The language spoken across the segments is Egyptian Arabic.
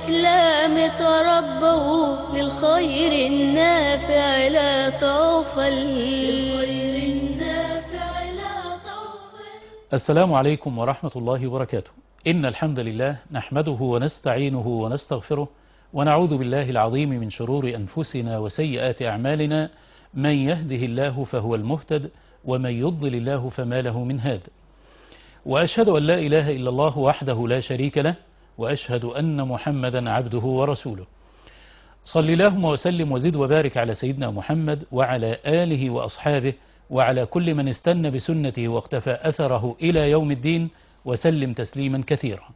الإسلام تربوا للخير النافع لا طوفا للخير النافع لا طوفا السلام عليكم ورحمة الله وبركاته إن الحمد لله نحمده ونستعينه ونستغفره ونعوذ بالله العظيم من شرور أنفسنا وسيئات أعمالنا من يهده الله فهو المهتد ومن يضلل الله فما له من هاد وأشهد أن لا إله إلا الله وحده لا شريك له وأشهد أن محمدا عبده ورسوله صل اللهم وسلم وزد وبارك على سيدنا محمد وعلى آله وأصحابه وعلى كل من استنى بسنته واقتفى أثره إلى يوم الدين وسلم تسليما كثيرا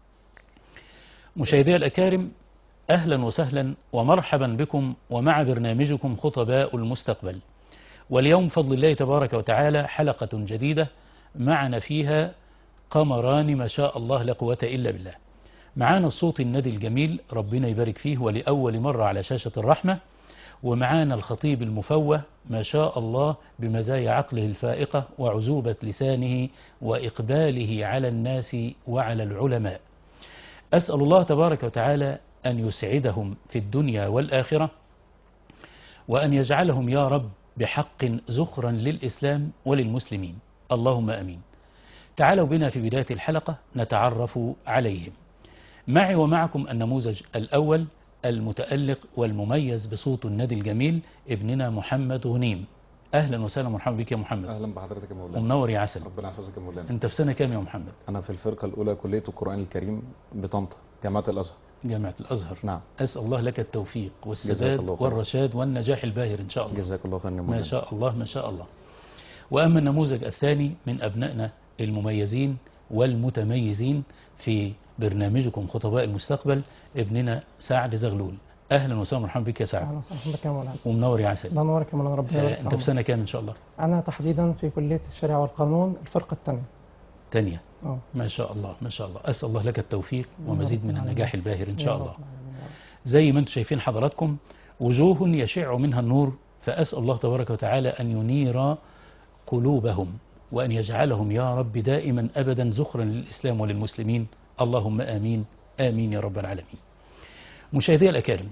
مشاهدي الأكارم أهلا وسهلا ومرحبا بكم ومع برنامجكم خطباء المستقبل واليوم فضل الله تبارك وتعالى حلقة جديدة معنا فيها قمران ما شاء الله لا قوة إلا بالله معانا الصوت الندي الجميل ربنا يبارك فيه ولأول مرة على شاشة الرحمة ومعانا الخطيب المفوه ما شاء الله بمزايا عقله الفائقة وعزوبة لسانه وإقباله على الناس وعلى العلماء أسأل الله تبارك وتعالى أن يسعدهم في الدنيا والآخرة وأن يجعلهم يا رب بحق زخرا للإسلام وللمسلمين اللهم أمين تعالوا بنا في بداية الحلقة نتعرف عليهم معي ومعكم النموذج الأول المتألق والمميز بصوت الندي الجميل ابننا محمد غنيم أهلا وسهلا مرحبا بك يا محمد اهلا بحضرتك يا مولانا ومنور يا عسل ربنا يحفظك يا مولانا أنت في سنة كام يا محمد انا في الفرقه الاولى كليه القران الكريم بطنطا جامعه الازهر جامعة الأزهر نعم أسأل الله لك التوفيق جزاك والسداد الله خير. والرشاد والنجاح الباهر إن شاء الله جزاك الله خيرا يا ما مولانا شاء الله ما شاء الله وأما النموذج الثاني من أبنائنا المميزين والمتميزين في برنامجكم خطباء المستقبل ابننا سعد زغلول أهلا وسهلا مرحبا بك يا سعد اهلا وسهلا بك يا مولانا ومنور يا عسل الله ينورك يا مولانا ربنا آه، يبارك أنت في في سنة كام إن شاء الله عمرك. انا تحديدا في كليه الشريعه والقانون الفرقه الثانيه تانية اه ما شاء الله ما شاء الله أسأل الله لك التوفيق ومزيد من رب النجاح العالمين. الباهر إن يا شاء رب الله العالمين يا رب. زي ما انتم شايفين حضراتكم وجوه يشع منها النور فأسأل الله تبارك وتعالى أن ينير قلوبهم وأن يجعلهم يا رب دائما أبدا زخرا للإسلام وللمسلمين اللهم آمين آمين يا رب العالمين مشاهدي الأكارم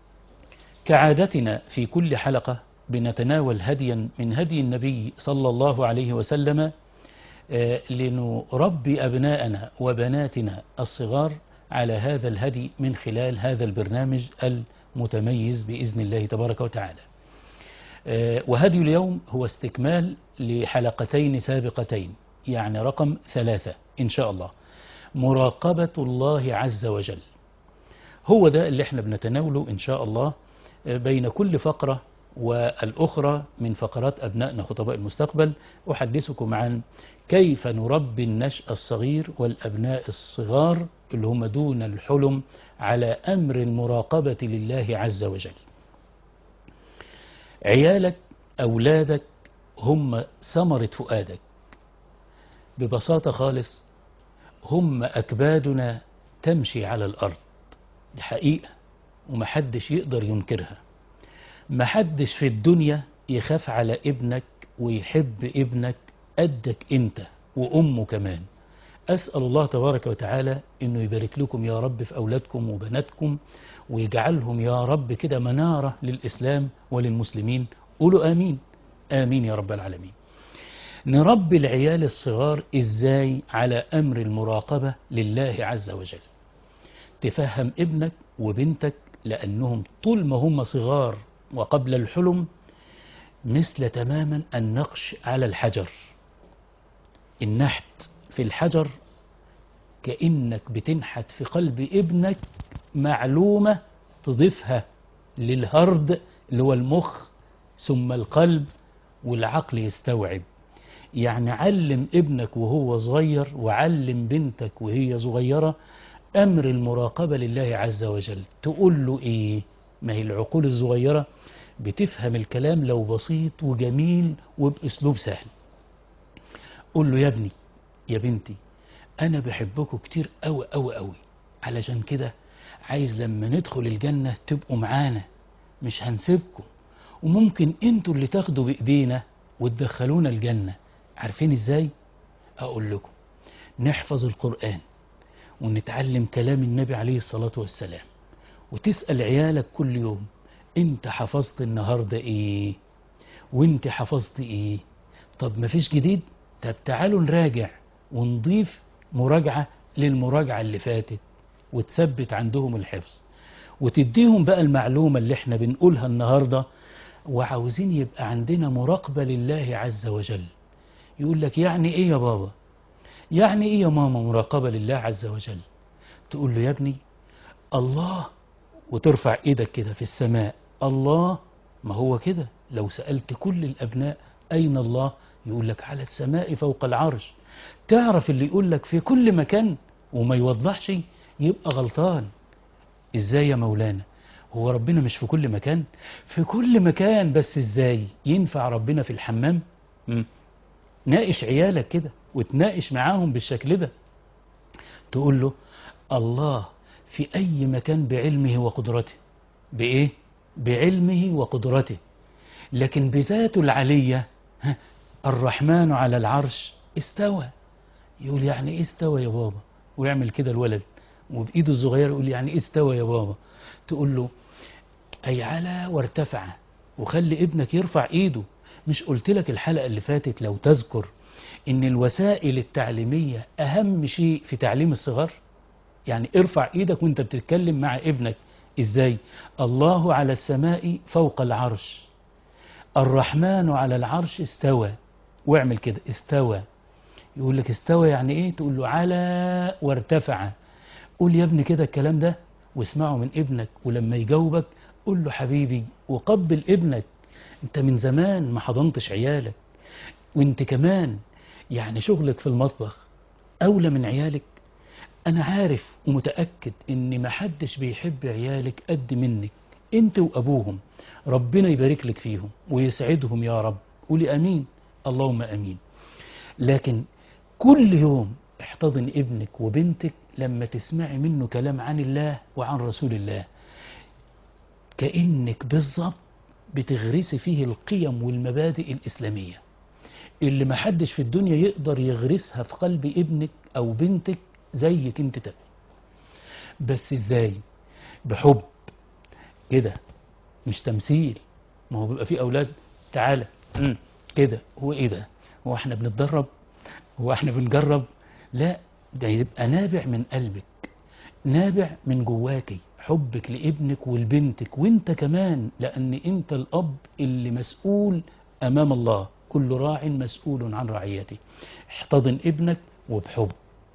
كعادتنا في كل حلقة بنتناول هديا من هدي النبي صلى الله عليه وسلم آه، لنربي أبناءنا وبناتنا الصغار على هذا الهدي من خلال هذا البرنامج المتميز بإذن الله تبارك وتعالى آه، وهدي اليوم هو استكمال لحلقتين سابقتين يعني رقم ثلاثة إن شاء الله مراقبة الله عز وجل هو ده اللي احنا بنتناوله إن شاء الله آه، بين كل فقرة والأخرى من فقرات أبنائنا خطباء المستقبل أحدثكم عن كيف نربي النشء الصغير والأبناء الصغار اللي هم دون الحلم على أمر المراقبة لله عز وجل عيالك أولادك هم ثمرة فؤادك ببساطة خالص هم أكبادنا تمشي على الأرض دي حقيقة ومحدش يقدر ينكرها محدش في الدنيا يخاف على ابنك ويحب ابنك قدك انت وامه كمان اسال الله تبارك وتعالى انه يبارك لكم يا رب في اولادكم وبناتكم ويجعلهم يا رب كده مناره للاسلام وللمسلمين قولوا امين امين يا رب العالمين نربي العيال الصغار ازاي على امر المراقبه لله عز وجل تفهم ابنك وبنتك لانهم طول ما هم صغار وقبل الحلم مثل تماما النقش على الحجر النحت في الحجر كأنك بتنحت في قلب ابنك معلومة تضيفها للهرد اللي هو المخ ثم القلب والعقل يستوعب يعني علم ابنك وهو صغير وعلم بنتك وهي صغيرة أمر المراقبة لله عز وجل تقول له إيه ما هي العقول الصغيرة بتفهم الكلام لو بسيط وجميل وبأسلوب سهل قول له يا ابني يا بنتي أنا بحبكم كتير أوي أوي أوي علشان كده عايز لما ندخل الجنة تبقوا معانا مش هنسيبكم وممكن انتوا اللي تاخدوا بإيدينا وتدخلونا الجنة عارفين ازاي؟ أقول لكم نحفظ القرآن ونتعلم كلام النبي عليه الصلاة والسلام وتسأل عيالك كل يوم انت حفظت النهاردة ايه وانت حفظت ايه طب مفيش جديد طب تعالوا نراجع ونضيف مراجعة للمراجعة اللي فاتت وتثبت عندهم الحفظ وتديهم بقى المعلومة اللي احنا بنقولها النهاردة وعاوزين يبقى عندنا مراقبة لله عز وجل يقول لك يعني ايه يا بابا يعني ايه يا ماما مراقبة لله عز وجل تقول له يا ابني الله وترفع ايدك كده في السماء الله ما هو كده لو سألت كل الأبناء أين الله يقول لك على السماء فوق العرش تعرف اللي يقول لك في كل مكان وما يوضحش يبقى غلطان ازاي يا مولانا هو ربنا مش في كل مكان في كل مكان بس ازاي ينفع ربنا في الحمام مم. ناقش عيالك كده وتناقش معاهم بالشكل ده تقول له الله في أي مكان بعلمه وقدرته بإيه؟ بعلمه وقدرته لكن بذاته العلية ها، الرحمن على العرش استوى يقول يعني ايه استوى يا بابا ويعمل كده الولد وبإيده الصغيرة يقول يعني ايه استوى يا بابا تقول له أي على وارتفع وخلي ابنك يرفع ايده مش قلت لك الحلقة اللي فاتت لو تذكر ان الوسائل التعليمية اهم شيء في تعليم الصغار يعني ارفع ايدك وانت بتتكلم مع ابنك ازاي الله على السماء فوق العرش الرحمن على العرش استوى واعمل كده استوى يقول لك استوى يعني ايه تقول له على وارتفع قول يا ابني كده الكلام ده واسمعه من ابنك ولما يجاوبك قول له حبيبي وقبل ابنك انت من زمان ما حضنتش عيالك وانت كمان يعني شغلك في المطبخ اولى من عيالك انا عارف ومتأكد ان ما حدش بيحب عيالك قد منك انت وابوهم ربنا يبارك لك فيهم ويسعدهم يا رب قولي امين اللهم امين لكن كل يوم احتضن ابنك وبنتك لما تسمعي منه كلام عن الله وعن رسول الله كأنك بالظبط بتغرسي فيه القيم والمبادئ الإسلامية اللي ما حدش في الدنيا يقدر يغرسها في قلب ابنك أو بنتك زيك انت تبقى بس ازاي بحب كده مش تمثيل ما هو بيبقى في اولاد تعالى مم، كده هو ايه ده هو احنا بنتدرب هو احنا بنجرب لا ده يبقى نابع من قلبك نابع من جواكي حبك لابنك ولبنتك وانت كمان لان انت الاب اللي مسؤول امام الله كل راع مسؤول عن رعيته احتضن ابنك وبحب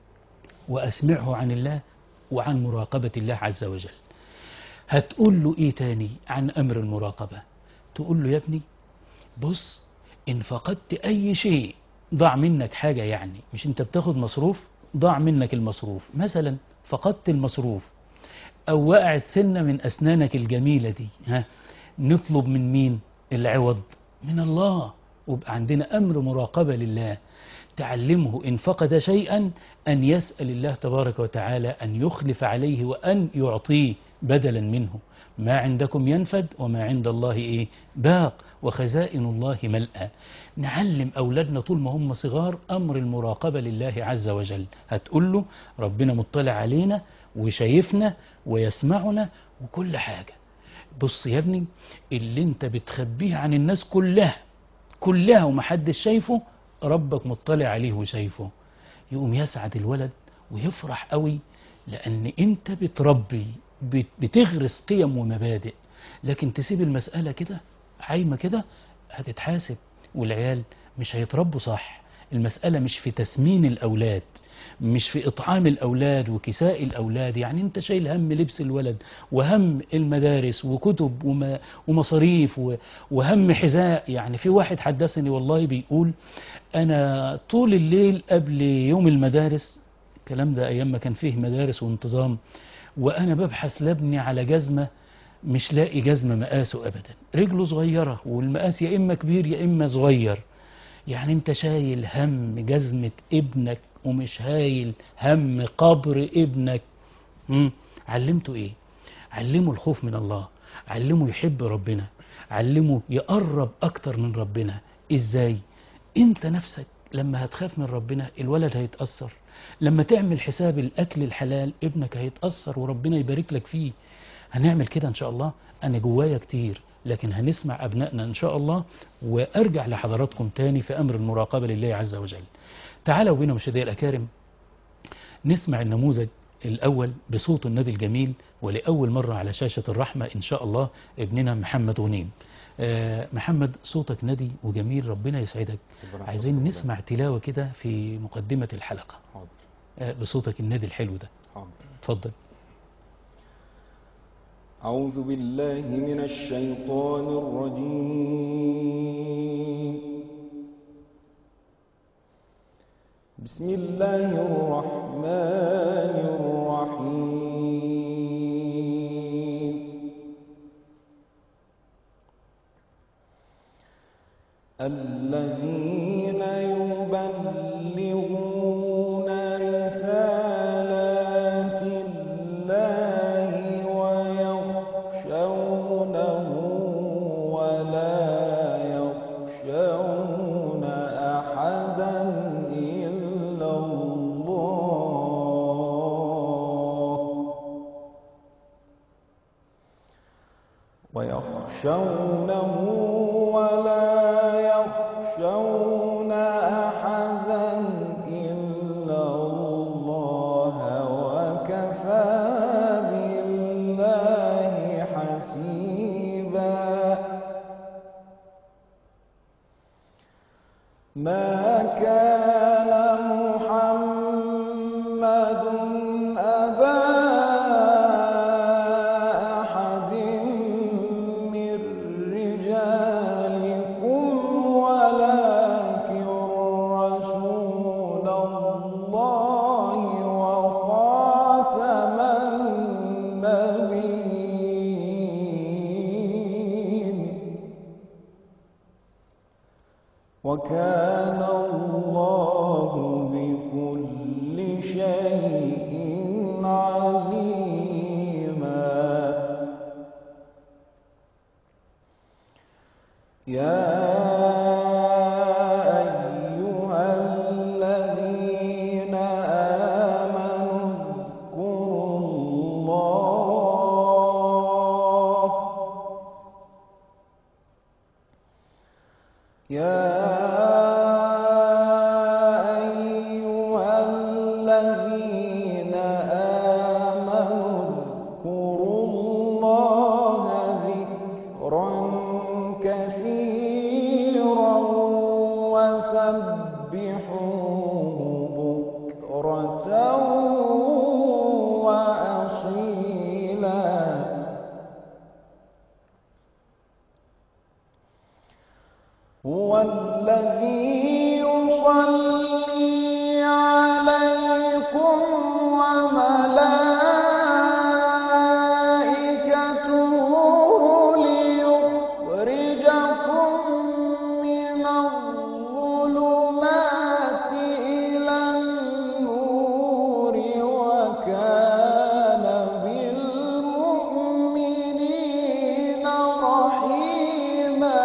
وأسمعه عن الله وعن مراقبة الله عز وجل هتقول له إيه تاني عن أمر المراقبة تقول له يا ابني بص إن فقدت أي شيء ضاع منك حاجة يعني مش أنت بتاخد مصروف ضاع منك المصروف مثلا فقدت المصروف أو وقعت سنة من أسنانك الجميلة دي ها نطلب من مين العوض من الله ويبقى عندنا أمر مراقبة لله تعلمه إن فقد شيئا أن يسأل الله تبارك وتعالى أن يخلف عليه وأن يعطيه بدلا منه ما عندكم ينفد وما عند الله إيه باق وخزائن الله ملأى نعلم أولادنا طول ما هم صغار أمر المراقبة لله عز وجل هتقول له ربنا مطلع علينا وشايفنا ويسمعنا وكل حاجة بص يا ابني اللي انت بتخبيه عن الناس كلها كلها ومحدش شايفه ربك مطلع عليه وشايفه يقوم يسعد الولد ويفرح قوي لأن أنت بتربي بت- بتغرس قيم ومبادئ لكن تسيب المسألة كده عايمة كده هتتحاسب والعيال مش هيتربوا صح المسألة مش في تسمين الأولاد مش في إطعام الأولاد وكساء الأولاد يعني أنت شايل هم لبس الولد وهم المدارس وكتب وما ومصاريف و- وهم حذاء يعني في واحد حدثني والله بيقول أنا طول الليل قبل يوم المدارس الكلام ده أيام ما كان فيه مدارس وانتظام وأنا ببحث لابني على جزمة مش لاقي جزمة مقاسه أبدا رجله صغيرة والمقاس يا إما كبير يا إما صغير يعني انت شايل هم جزمة ابنك ومش هايل هم قبر ابنك مم. علمته ايه علمه الخوف من الله علمه يحب ربنا علمه يقرب اكتر من ربنا ازاي انت نفسك لما هتخاف من ربنا الولد هيتأثر لما تعمل حساب الأكل الحلال ابنك هيتأثر وربنا يبارك لك فيه هنعمل كده إن شاء الله أنا جوايا كتير لكن هنسمع أبنائنا إن شاء الله وأرجع لحضراتكم تاني في أمر المراقبة لله عز وجل تعالوا بنا مشاهدي الأكارم نسمع النموذج الأول بصوت النادي الجميل ولأول مرة على شاشة الرحمة إن شاء الله ابننا محمد غنيم آه، محمد صوتك ندي وجميل ربنا يسعدك ربنا عايزين يحفظك نسمع تلاوة كده في مقدمة الحلقة حاضر آه، بصوتك النادي الحلو ده حاضر اتفضل أعوذ بالله من الشيطان الرجيم بسم الله الرحمن الرحيم الذين يبلغون رسالات الله ويخشونه ولا يخشون أحدا إلا الله ويخشونه ولا يخشون أحدا إلا الله وكفى بالله حسيبا ما كان محمد أبا أحد من رجالكم ولكن رسول الله وخاتم النبيين وكان الله بكل شيء عليما يا أيها الذين آمنوا اذكروا الله يا أيها الذين آمنوا اذكروا الله ذكرا كثيرا وسبحوه بكرة وأصيلا هو الذي يصلي عليكم وملائكته ليخرجكم من الظلمات إلى النور وكان بالمؤمنين رحيما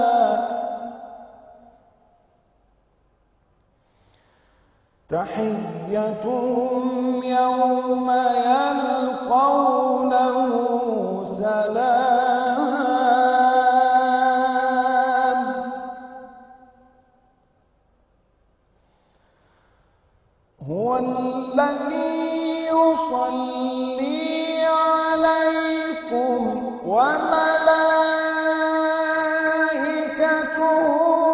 تحيتهم يوم يلقونه سلام هو الذي يصلي عليكم وملائكته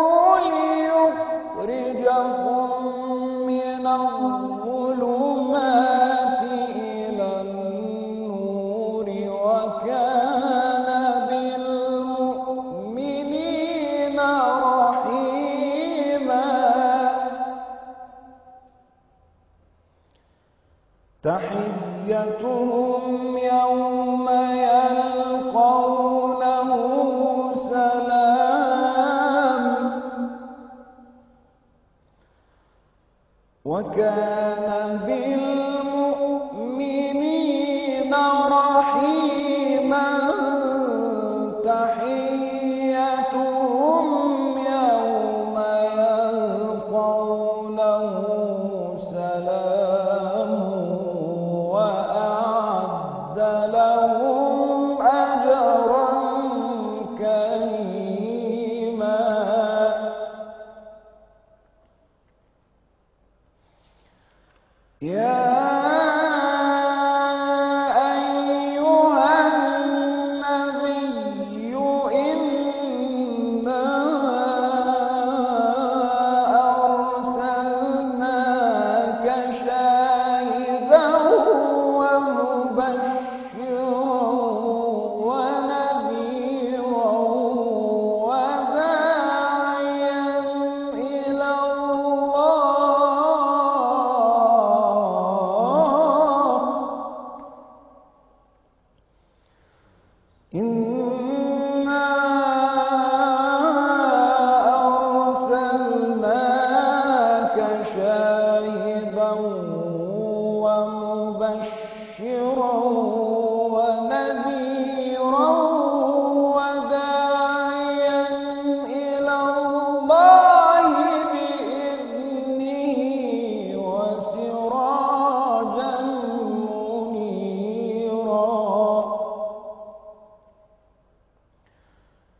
ليخرجكم من الظلمات إلى النور وكان بالمؤمنين رحيما تحيتهم يوم يلقونه سلام وكان بالمؤمنين رحيما تحيتهم يوم يلقونه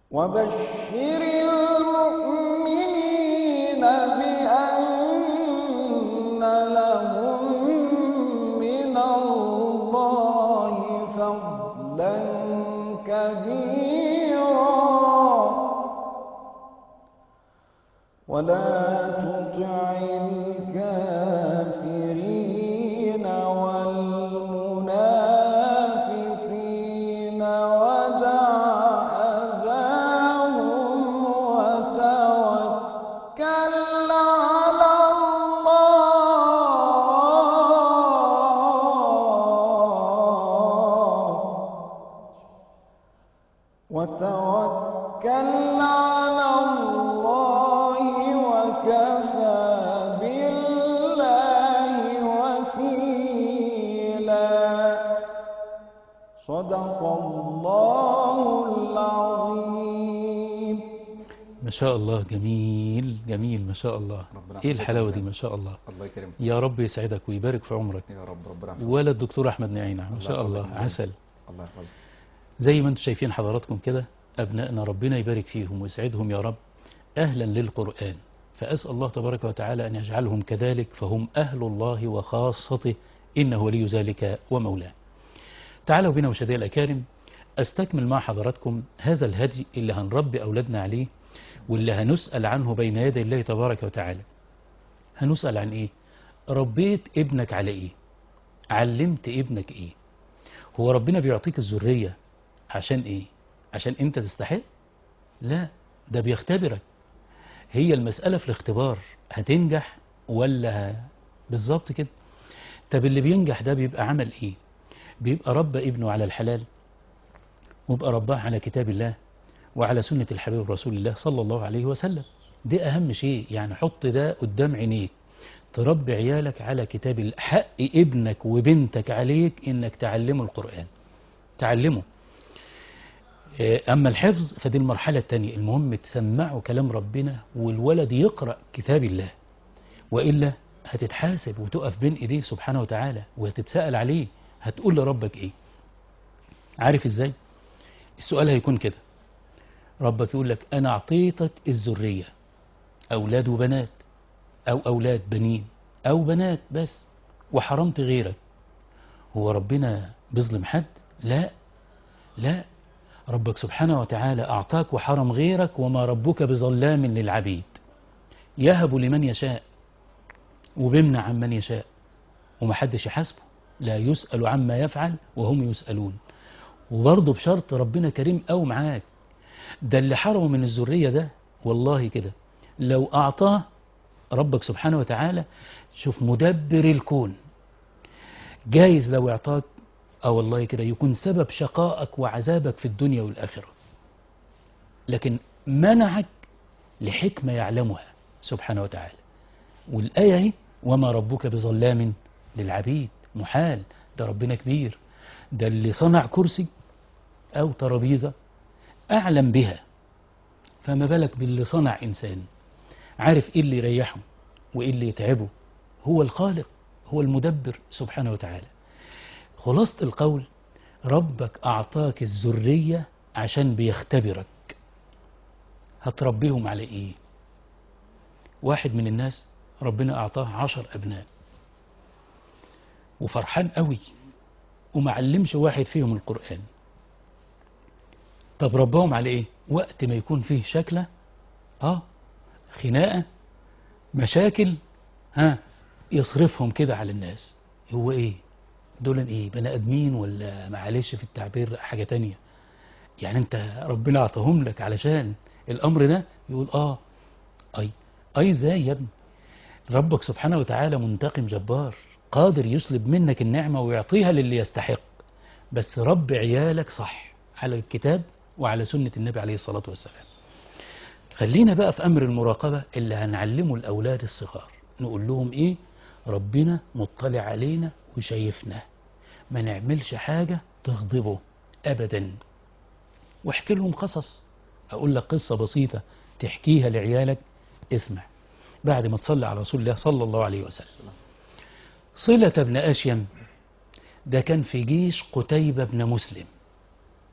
وبشر المؤمنين بأن لهم من الله فضلا كبيرا ولا تطع الكافرين والمنافقين ودع أذاهم وتوكل على الله وتوكل على الله وكفى بالله وكيلا صدق الله العظيم ما شاء الله جميل جميل ما شاء الله ربنا ايه يحفظك الحلاوة دي ويبارك. ما شاء الله الله يكرمك يا رب يسعدك ويبارك في عمرك يا رب ربنا يحفظك ولا الدكتور احمد نعينة ما الله شاء يحفظك الله من جنة. عسل الله يحفظك زي ما انتم شايفين حضراتكم كده أبنائنا ربنا يبارك فيهم ويسعدهم يا رب أهلا للقرآن فأسأل الله تبارك وتعالى أن يجعلهم كذلك فهم أهل الله وخاصته إنه ولي ذلك ومولاه تعالوا بنا مشاهدي الأكارم أستكمل مع حضراتكم هذا الهدي اللي هنربي أولادنا عليه واللي هنسأل عنه بين يدي الله تبارك وتعالى هنسأل عن إيه ربيت ابنك على إيه علمت ابنك إيه هو ربنا بيعطيك الذرية عشان ايه عشان انت تستحق لا ده بيختبرك هي المسألة في الاختبار هتنجح ولا بالظبط كده طب اللي بينجح ده بيبقى عمل ايه بيبقى ربى ابنه على الحلال ويبقى رباه على كتاب الله وعلى سنة الحبيب رسول الله صلى الله عليه وسلم ده أهم شيء يعني حط ده قدام عينيك تربي عيالك على كتاب الله حق ابنك وبنتك عليك انك تعلمه القرآن تعلمه آه، أما الحفظ فدي المرحلة الثانية المهم تسمعه كلام ربنا والولد يقرأ كتاب الله وإلا هتتحاسب وتقف بين إيديه سبحانه وتعالى وهتتسأل عليه هتقول لربك إيه عارف إزاي السؤال هيكون كده ربك يقول لك أنا أعطيتك الذرية أولاد وبنات أو أولاد بنين أو بنات بس وحرمت غيرك هو ربنا بيظلم حد لا لا ربك سبحانه وتعالى أعطاك وحرم غيرك وما ربك بظلام للعبيد يهب لمن يشاء وبيمنع عن من يشاء ومحدش يحاسبه لا يسأل عما يفعل وهم يسألون وبرضه بشرط ربنا كريم أو معاك ده اللي حرمه من الذرية ده والله كده لو أعطاه ربك سبحانه وتعالى شوف مدبر الكون جايز لو اعطاك اه والله كده يكون سبب شقائك وعذابك في الدنيا والآخرة لكن منعك لحكمة يعلمها سبحانه وتعالى والآية هي وما ربك بظلام للعبيد محال ده ربنا كبير ده اللي صنع كرسي أو ترابيزة أعلم بها فما بالك باللي صنع إنسان عارف إيه اللي يريحه وإيه اللي يتعبه هو الخالق هو المدبر سبحانه وتعالى خلاصة القول ربك أعطاك الذرية عشان بيختبرك هتربيهم على إيه واحد من الناس ربنا أعطاه عشر أبناء وفرحان قوي ومعلمش واحد فيهم القرآن طب ربهم على إيه وقت ما يكون فيه شكلة آه خناقة مشاكل ها يصرفهم كده على الناس هو ايه دول ايه بني ادمين ولا معلش في التعبير حاجة تانية يعني انت ربنا اعطاهم لك علشان الامر ده يقول اه اي اي ازاي يا ابني ربك سبحانه وتعالى منتقم جبار قادر يسلب منك النعمة ويعطيها للي يستحق بس رب عيالك صح على الكتاب وعلى سنة النبي عليه الصلاة والسلام خلينا بقى في أمر المراقبة اللي هنعلمه الأولاد الصغار نقول لهم إيه ربنا مطلع علينا وشايفنا ما نعملش حاجة تغضبه أبدا واحكي لهم قصص أقول لك قصة بسيطة تحكيها لعيالك اسمع بعد ما تصلي على رسول الله صلى الله عليه وسلم صلة بن أشيم ده كان في جيش قتيبة بن مسلم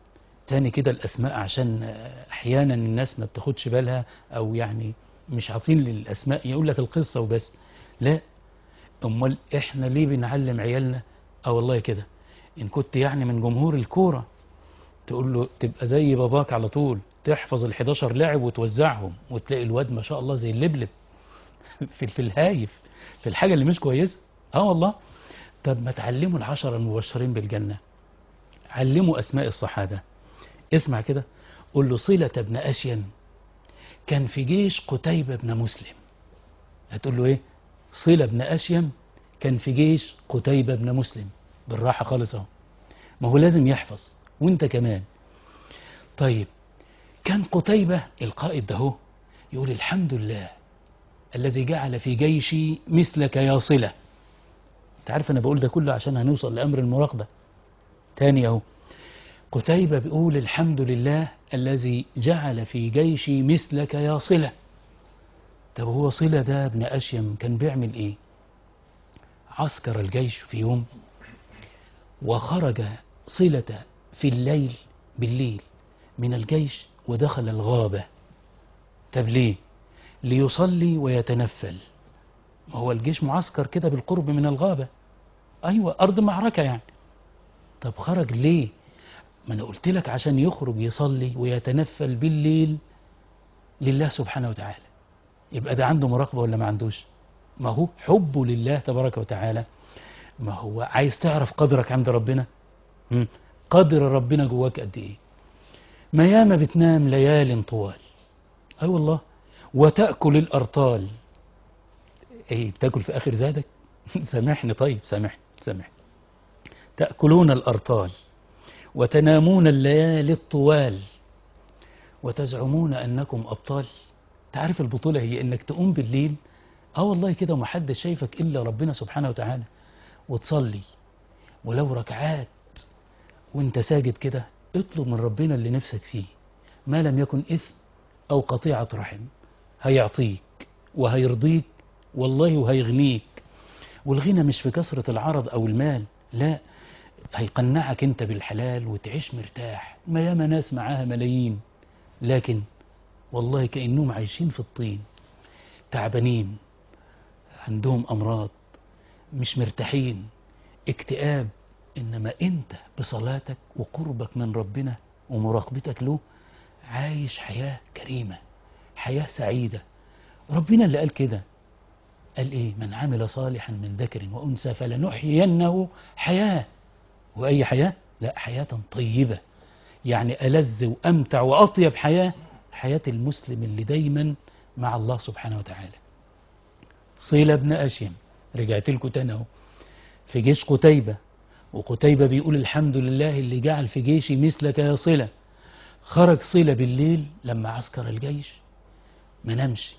تاني كده الأسماء عشان آه، أحيانا الناس ما بتاخدش بالها أو يعني مش عاطين للأسماء يقول لك القصة وبس لا أمال إحنا ليه بنعلم عيالنا أه والله كده إن كنت يعني من جمهور الكورة تقول له تبقى زي باباك على طول تحفظ ال 11 لاعب وتوزعهم وتلاقي الواد ما شاء الله زي اللبلب في في الهايف في الحاجة اللي مش كويسة اه والله طب ما تعلموا العشرة المبشرين بالجنة علموا أسماء الصحابة اسمع كده قول له صلة بن أشين كان في جيش قتيبة بن مسلم هتقول له ايه صلة بن أشيم كان في جيش قتيبة بن مسلم بالراحة خالص اهو ما هو لازم يحفظ وانت كمان طيب كان قتيبة القائد ده هو يقول الحمد لله الذي جعل في جيشي مثلك يا صلة انت عارف انا بقول ده كله عشان هنوصل لأمر المراقبة تاني اهو قتيبة بيقول الحمد لله الذي جعل في جيشي مثلك يا صلة طب هو صلة ده ابن أشيم كان بيعمل ايه عسكر الجيش في يوم وخرج صلة في الليل بالليل من الجيش ودخل الغابة طب ليه ليصلي ويتنفل ما هو الجيش معسكر كده بالقرب من الغابة أيوة أرض معركة يعني طب خرج ليه ما أنا قلت لك عشان يخرج يصلي ويتنفل بالليل لله سبحانه وتعالى يبقى ده عنده مراقبة ولا ما عندوش ما هو حبه لله تبارك وتعالى ما هو عايز تعرف قدرك عند ربنا مم. قدر ربنا جواك قد ايه ما ياما بتنام ليال طوال اي والله وتأكل الأرطال ايه بتاكل في آخر زادك سامحني طيب سامحني سامحني تأكلون الأرطال وتنامون الليالي الطوال وتزعمون أنكم أبطال تعرف البطولة هي أنك تقوم بالليل اه والله كده ومحدش شايفك إلا ربنا سبحانه وتعالى وتصلي ولو ركعات وانت ساجد كده اطلب من ربنا اللي نفسك فيه ما لم يكن إثم أو قطيعة رحم هيعطيك وهيرضيك والله وهيغنيك والغنى مش في كثرة العرض أو المال لا هيقنعك انت بالحلال وتعيش مرتاح ما ياما ناس معاها ملايين لكن والله كأنهم عايشين في الطين تعبانين عندهم أمراض مش مرتاحين اكتئاب إنما أنت بصلاتك وقربك من ربنا ومراقبتك له عايش حياة كريمة حياة سعيدة ربنا اللي قال كده قال إيه من عمل صالحا من ذكر وأنثى فلنحيينه حياة وأي حياة لا حياة طيبة يعني ألذ وأمتع وأطيب حياة حياة المسلم اللي دايما مع الله سبحانه وتعالى صيلة بن أشيم رجعت لكم تاني اهو في جيش قتيبة وقتيبة بيقول الحمد لله اللي جعل في جيشي مثلك يا صلة خرج صلة بالليل لما عسكر الجيش ما نامش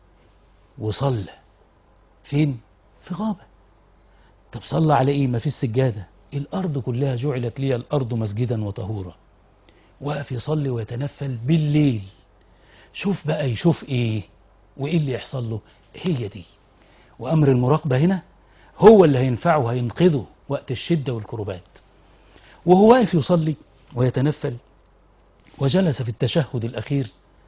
وصلى فين في غابة طب صلى على ايه ما في السجادة الأرض كلها جعلت لي الأرض مسجدا وطهورا واقف يصلي ويتنفل بالليل شوف بقى يشوف ايه وايه اللي يحصل له هي دي وأمر المراقبة هنا هو اللي هينفعه وهينقذه وقت الشدة والكربات وهو واقف يصلي ويتنفل وجلس في التشهد الأخير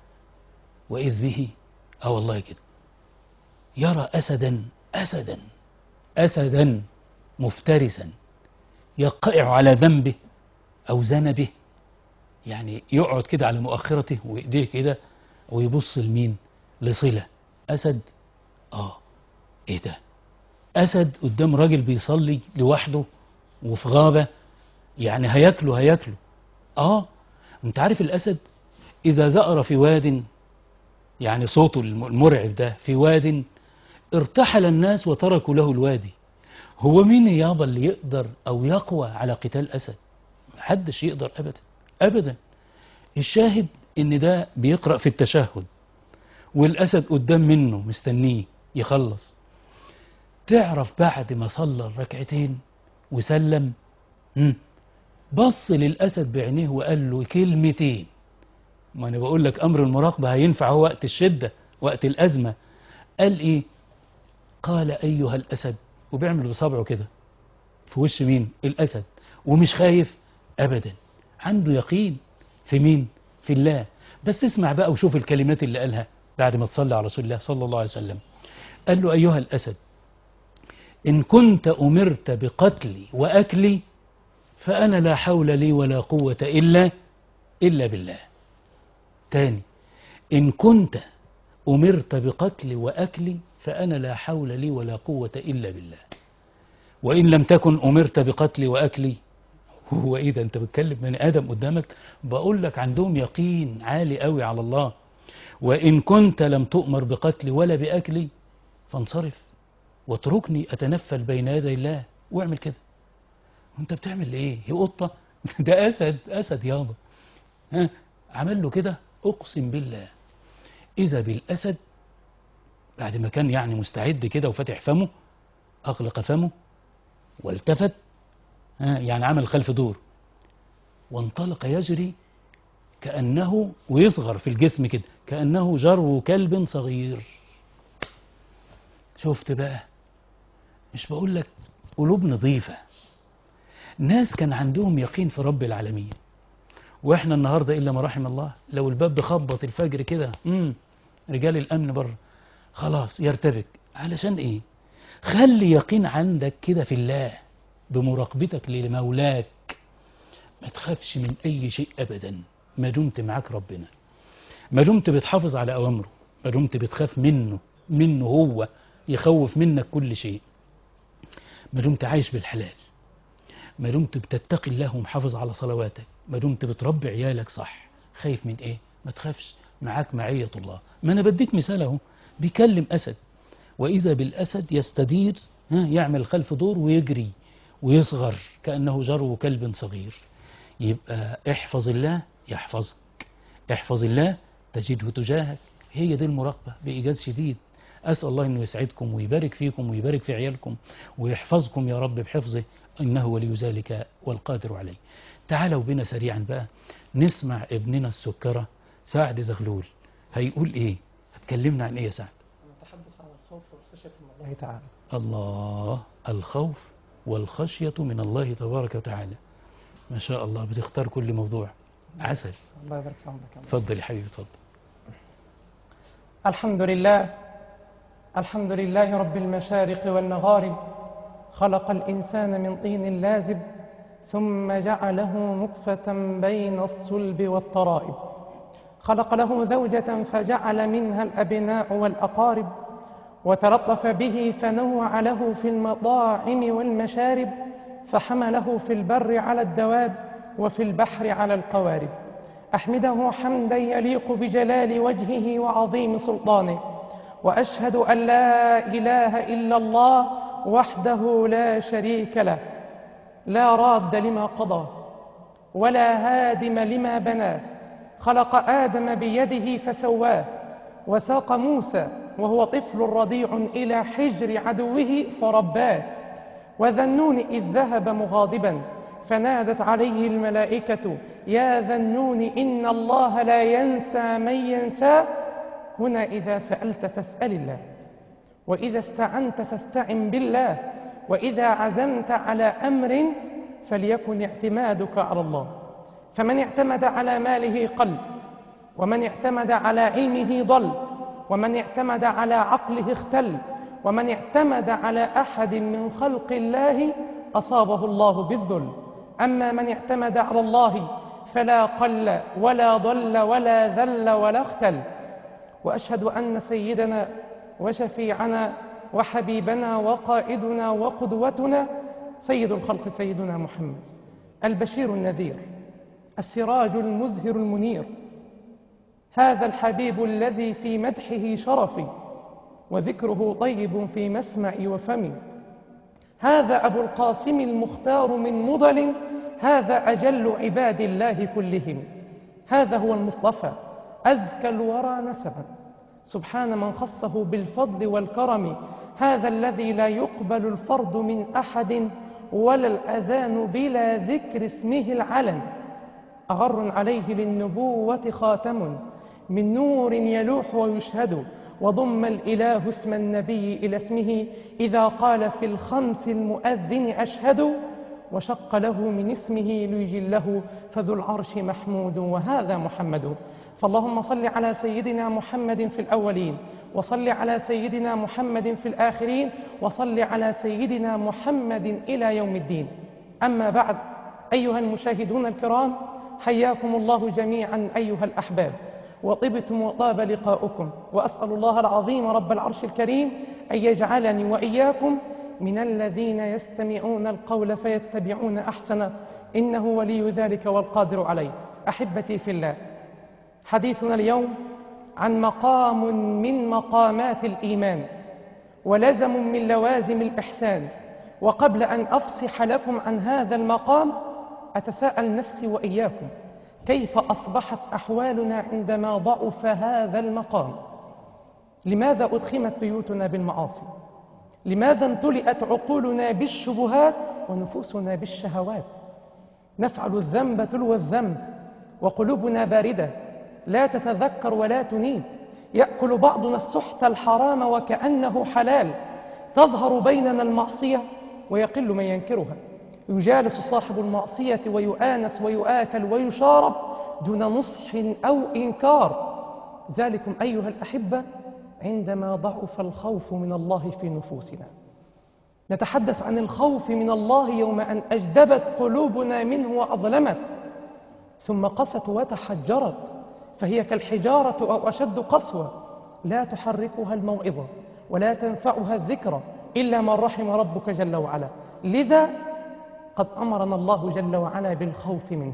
وإذ به اه والله كده يرى أسدا أسدا أسدا مفترسا يقع على ذنبه أو ذنبه يعني يقعد كده على مؤخرته وإيديه كده ويبص لمين لصلة أسد آه إيه ده أسد قدام راجل بيصلي لوحده وفي غابة يعني هياكله هياكله آه أنت عارف الأسد إذا زأر في واد يعني صوته المرعب ده في واد ارتحل الناس وتركوا له الوادي هو مين يابا اللي يقدر أو يقوى على قتال أسد محدش يقدر أبدا أبدا الشاهد إن ده بيقرأ في التشهد والأسد قدام منه مستنيه يخلص تعرف بعد ما صلى الركعتين وسلم مم. بص للأسد بعينيه وقال له كلمتين ما أنا بقول لك أمر المراقبة هينفع هو وقت الشدة وقت الأزمة قال إيه قال أيها الأسد وبيعمل بصبعه كده في وش مين الأسد ومش خايف أبدا عنده يقين في مين في الله بس اسمع بقى وشوف الكلمات اللي قالها بعد ما تصلي على رسول الله صلى الله عليه وسلم قال له أيها الأسد إن كنت أمرت بقتلي وأكلي فأنا لا حول لي ولا قوة إلا إلا بالله تاني إن كنت أمرت بقتلي وأكلي فأنا لا حول لي ولا قوة إلا بالله وإن لم تكن أمرت بقتلي وأكلي هو إيه ده أنت بتكلم بني آدم قدامك بقول لك عندهم يقين عالي قوي على الله وإن كنت لم تؤمر بقتلي ولا بأكلي فانصرف واتركني أتنفل بين يدي الله واعمل كده وانت بتعمل ايه هي قطة ده أسد أسد يابا ها عمل له كده أقسم بالله إذا بالأسد بعد ما كان يعني مستعد كده وفتح فمه أغلق فمه والتفت ها يعني عمل خلف دور وانطلق يجري كأنه ويصغر في الجسم كده كأنه جرو كلب صغير شفت بقى مش بقول لك قلوب نظيفة ناس كان عندهم يقين في رب العالمين واحنا النهاردة إلا ما رحم الله لو الباب بخبط الفجر كده امم رجال الأمن بره خلاص يرتبك علشان ايه خلي يقين عندك كده في الله بمراقبتك لمولاك ما تخافش من أي شيء أبدا ما دمت معاك ربنا ما دمت بتحافظ على أوامره ما دمت بتخاف منه منه هو يخوف منك كل شيء ما دمت عايش بالحلال ما دمت بتتقي الله ومحافظ على صلواتك ما دمت بتربي عيالك صح خايف من ايه ما تخافش معاك معية الله ما انا بديك مثال اهو بيكلم اسد واذا بالاسد يستدير ها يعمل خلف دور ويجري ويصغر كانه جرو كلب صغير يبقى احفظ الله يحفظك احفظ الله تجده تجاهك هي دي المراقبة بإيجاز شديد أسأل الله أنه يسعدكم ويبارك فيكم ويبارك في عيالكم ويحفظكم يا رب بحفظه إنه ولي ذلك والقادر عليه تعالوا بنا سريعا بقى نسمع ابننا السكرة سعد زغلول هيقول إيه هتكلمنا عن إيه يا سعد نتحدث عن الخوف والخشية من الله تعالى الله الخوف والخشية من الله تبارك وتعالى ما شاء الله بتختار كل موضوع عسل الله يبارك في عمرك يا رب. اتفضل يا حبيبي اتفضل الحمد لله الحمد لله رب المشارق والمغارب خلق الإنسان من طين لازب ثم جعله نطفة بين الصلب والترائب خلق له زوجة فجعل منها الأبناء والأقارب وتلطف به فنوع له في المطاعم والمشارب فحمله في البر على الدواب وفي البحر على القوارب أحمده حمدا يليق بجلال وجهه وعظيم سلطانه وأشهد أن لا إله إلا الله وحده لا شريك له لا راد لما قضى ولا هادم لما بناه خلق آدم بيده فسواه وساق موسى وهو طفل رضيع إلى حجر عدوه فرباه وذا النون إذ ذهب مغاضبا فنادت عليه الملائكة يا ذا النون إن الله لا ينسى من ينسى هنا إذا سألت فاسأل الله وإذا استعنت فاستعن بالله وإذا عزمت على أمر فليكن اعتمادك على الله فمن اعتمد على ماله قل ومن اعتمد على علمه ضل ومن اعتمد على عقله اختل ومن اعتمد على أحد من خلق الله أصابه الله بالذل أما من اعتمد على الله فلا قل ولا ضل ولا ذل ولا اختل وأشهد أن سيدنا وشفيعنا وحبيبنا وقائدنا وقدوتنا سيد الخلق سيدنا محمد البشير النذير السراج المزهر المنير هذا الحبيب الذي في مدحه شرفي وذكره طيب في مسمعي وفمي هذا أبو القاسم المختار من مضل هذا أجل عباد الله كلهم هذا هو المصطفى أزكى الورى نسبا سبحان من خصه بالفضل والكرم هذا الذي لا يقبل الفرض من أحد ولا الأذان بلا ذكر اسمه العلم أغر عليه للنبوة خاتم من نور يلوح ويشهد وضم الإله اسم النبي إلى اسمه إذا قال في الخمس المؤذن أشهد وشق له من اسمه ليجله فذو العرش محمود وهذا محمد فاللهم صل على سيدنا محمد في الأولين وصل على سيدنا محمد في الآخرين وصل على سيدنا محمد إلى يوم الدين أما بعد أيها المشاهدون الكرام حياكم الله جميعا أيها الأحباب وطبتم وطاب لقاؤكم وأسأل الله العظيم رب العرش الكريم أن يجعلني وإياكم من الذين يستمعون القول فيتبعون أحسنه إنه ولي ذلك والقادر عليه أحبتي في الله حديثنا اليوم عن مقام من مقامات الإيمان ولزم من لوازم الإحسان وقبل أن أفصح لكم عن هذا المقام أتساءل نفسي وإياكم كيف أصبحت أحوالنا عندما ضعف هذا المقام لماذا أدخمت بيوتنا بالمعاصي لماذا امتلئت عقولنا بالشبهات ونفوسنا بالشهوات نفعل الذنب تلو الذنب وقلوبنا باردة لا تتذكر ولا تنيب يأكل بعضنا السحت الحرام وكأنه حلال تظهر بيننا المعصية ويقل من ينكرها يجالس صاحب المعصية ويؤانس ويؤاكل ويشارب دون نصح أو إنكار ذلكم أيها الأحبة عندما ضعف الخوف من الله في نفوسنا نتحدث عن الخوف من الله يوم أن أجدبت قلوبنا منه وأظلمت ثم قست وتحجرت فهي كالحجارة أو أشد قسوة لا تحركها الموعظة ولا تنفعها الذكرى إلا من رحم ربك جل وعلا لذا قد أمرنا الله جل وعلا بالخوف منه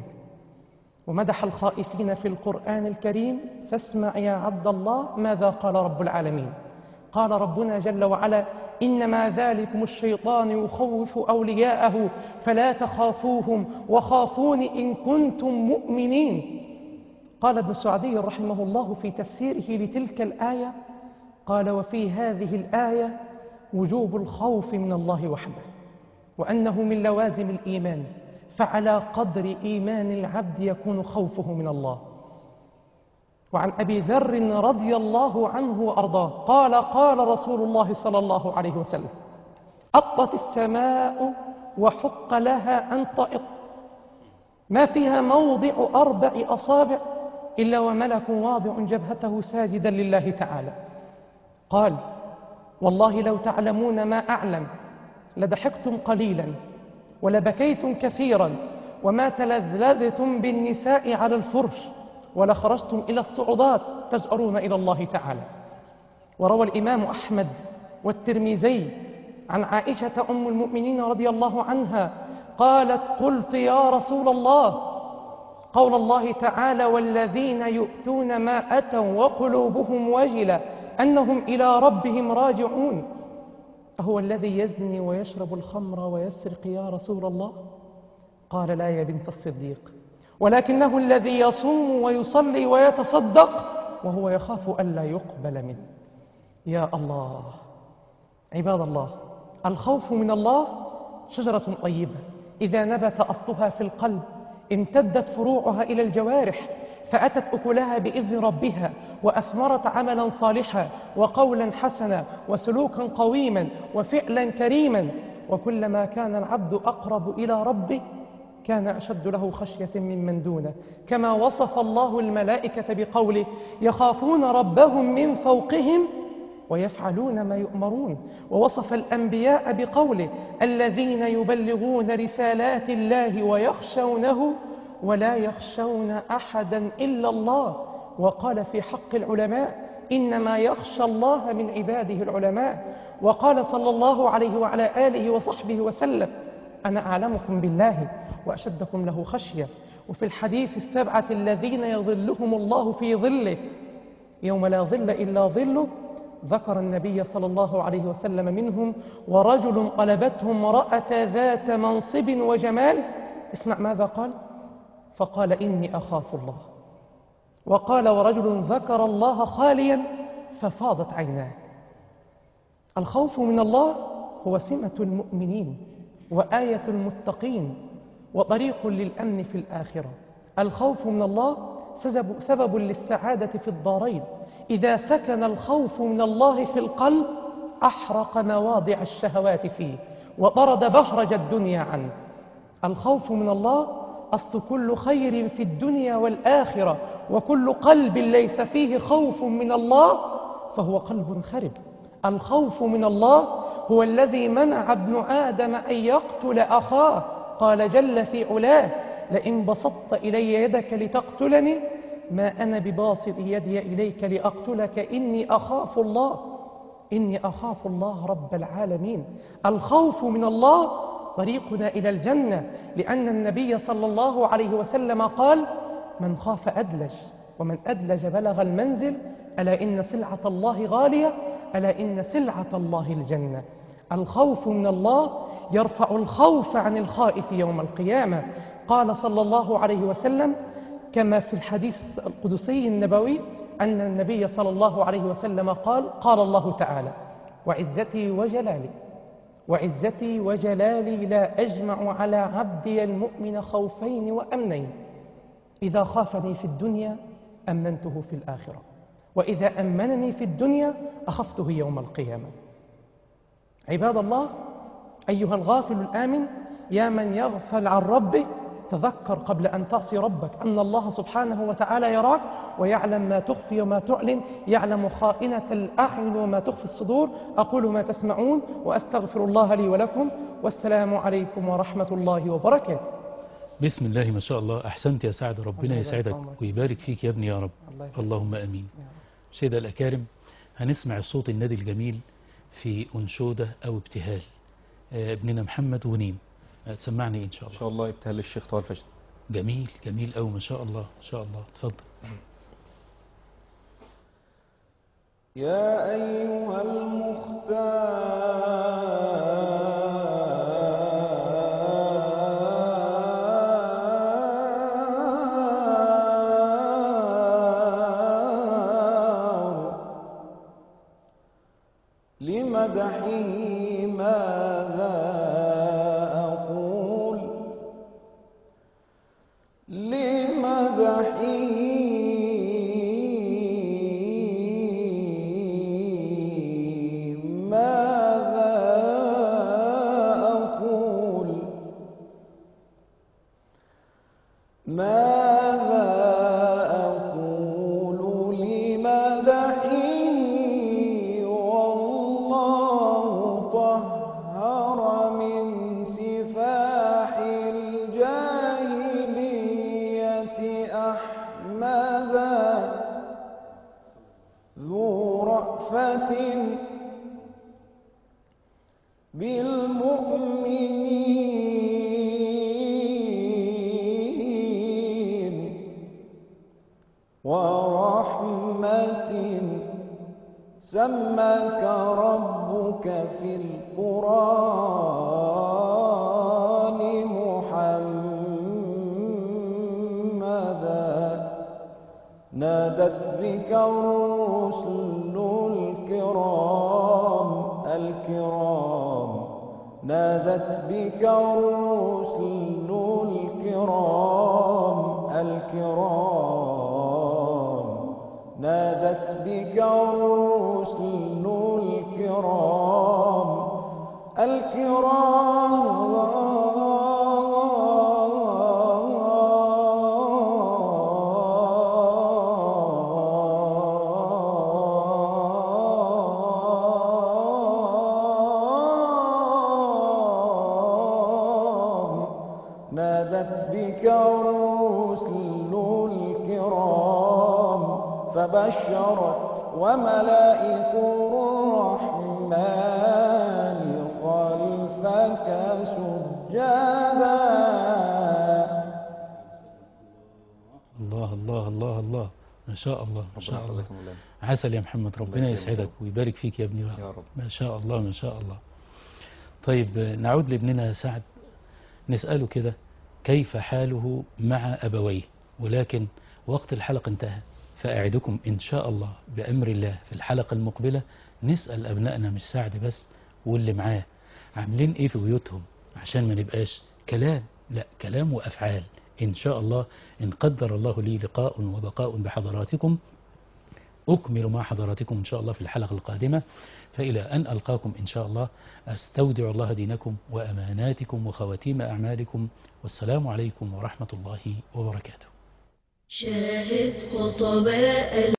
ومدح الخائفين في القرآن الكريم فاسمع يا عبد الله ماذا قال رب العالمين قال ربنا جل وعلا إنما ذلكم الشيطان يخوف أولياءه فلا تخافوهم وخافون إن كنتم مؤمنين قال ابن سعدي رحمه الله في تفسيره لتلك الآية قال وفي هذه الآية وجوب الخوف من الله وحده وأنه من لوازم الإيمان فعلى قدر إيمان العبد يكون خوفه من الله وعن أبي ذر رضي الله عنه وأرضاه قال قال رسول الله صلى الله عليه وسلم أطت السماء وحق لها أن تئط ما فيها موضع أربع أصابع إلا وملك واضع جبهته ساجدا لله تعالى قال والله لو تعلمون ما أعلم لضحكتم قليلا ولبكيتم كثيرا وما تلذذتم بالنساء على الفرش ولخرجتم إلى الصعودات تجأرون إلى الله تعالى وروى الإمام أحمد والترمذي عن عائشة أم المؤمنين رضي الله عنها قالت قلت يا رسول الله قول الله تعالى والذين يؤتون ما أتوا وقلوبهم وجلة أنهم إلى ربهم راجعون أهو الذي يزني ويشرب الخمر ويسرق يا رسول الله قال لا يا بنت الصديق ولكنه الذي يصوم ويصلي ويتصدق وهو يخاف ألا يقبل منه يا الله عباد الله الخوف من الله شجرة طيبة إذا نبت أصلها في القلب امتدت فروعها إلى الجوارح فأتت أكلها بإذن ربها وأثمرت عملا صالحا وقولا حسنا وسلوكا قويما وفعلا كريما وكلما كان العبد أقرب إلى ربه كان أشد له خشية ممن دونه كما وصف الله الملائكة بقوله يخافون ربهم من فوقهم ويفعلون ما يؤمرون ووصف الأنبياء بقوله الذين يبلغون رسالات الله ويخشونه ولا يخشون أحدا إلا الله وقال في حق العلماء إنما يخشى الله من عباده العلماء وقال صلى الله عليه وعلى آله وصحبه وسلم أنا أعلمكم بالله وأشدكم له خشية وفي الحديث السبعة الذين يظلهم الله في ظله يوم لا ظل إلا ظله ذكر النبي صلى الله عليه وسلم منهم ورجل قلبته امرأة ذات منصب وجمال اسمع ماذا قال فقال إني أخاف الله وقال ورجل ذكر الله خاليا ففاضت عيناه الخوف من الله هو سمة المؤمنين وآية المتقين وطريق للأمن في الآخرة الخوف من الله سبب, سبب للسعادة في الدارين إذا سكن الخوف من الله في القلب أحرق مواضع الشهوات فيه وطرد بهرج الدنيا عنه الخوف من الله أصل كل خير في الدنيا والآخرة وكل قلب ليس فيه خوف من الله فهو قلب خرب الخوف من الله هو الذي منع ابن آدم أن يقتل أخاه قال جل في علاه لئن بسطت إلي يدك لتقتلني ما أنا بباسط يدي إليك لأقتلك إني أخاف الله إني أخاف الله رب العالمين الخوف من الله طريقنا إلى الجنة لأن النبي صلى الله عليه وسلم قال من خاف أدلج ومن أدلج بلغ المنزل ألا إن سلعة الله غالية ألا إن سلعة الله الجنة الخوف من الله يرفع الخوف عن الخائف يوم القيامة قال صلى الله عليه وسلم كما في الحديث القدسي النبوي أن النبي صلى الله عليه وسلم قال قال الله تعالى وعزتي وجلالي وعزتي وجلالي لا أجمع على عبدي المؤمن خوفين وأمنين إذا خافني في الدنيا أمنته في الآخرة وإذا أمنني في الدنيا أخفته يوم القيامة عباد الله أيها الغافل الآمن يا من يغفل عن ربه تذكر قبل أن تعصي ربك أن الله سبحانه وتعالى يراك ويعلم ما تخفي وما تعلن يعلم خائنة الأعين وما تخفي الصدور أقول ما تسمعون وأستغفر الله لي ولكم والسلام عليكم ورحمة الله وبركاته بسم الله ما شاء الله أحسنت يا سعد ربنا الله يسعدك يبارك عمرك. ويبارك فيك يا ابني يا رب الله يبارك. اللهم أمين سيدة الأكارم هنسمع الصوت النادي الجميل في أنشودة أو ابتهال آه، ابننا محمد ونيم آه، تسمعني إن شاء ان الله شاء الله ابتهال الشيخ طه الفشل جميل جميل أوي ما شاء الله ما شاء الله تفضل يا أيها المختار لمدحه ماذا أقول لمدحه ماذا أقول ماذا أقول لمدحه والله طهر من سفاح الجاهلية أحمدا ذو رأفة بالمؤمنين ورحمة سماك ربك في القرآن محمدا نادت بك الرسل الكرام الكرام نادت بك الرسل الكرام الكرام نادت بك الرسل الكرام الكرام نادت بك الرسل الكرام فبشرت وملائك الرحمن خلفك سجدا الله الله الله الله ما شاء الله ما شاء ربنا الله يحفظكم الله عسل يا محمد ربنا يكرمك. يسعدك ويبارك فيك يا ابني يا رب. ما شاء الله ما شاء الله طيب آه، نعود لابننا سعد نسأله كده كيف حاله مع أبويه ولكن وقت الحلقة انتهى فأعدكم إن شاء الله بأمر الله في الحلقة المقبلة نسأل أبنائنا مش سعد بس واللي معاه عاملين إيه في بيوتهم عشان ما نبقاش كلام لا كلام وأفعال إن شاء الله إن قدر الله لي لقاء وبقاء بحضراتكم أكمل مع حضراتكم إن شاء الله في الحلقة القادمة فإلى أن ألقاكم إن شاء الله أستودع الله دينكم وأماناتكم وخواتيم أعمالكم والسلام عليكم ورحمة الله وبركاته شاهد خطباء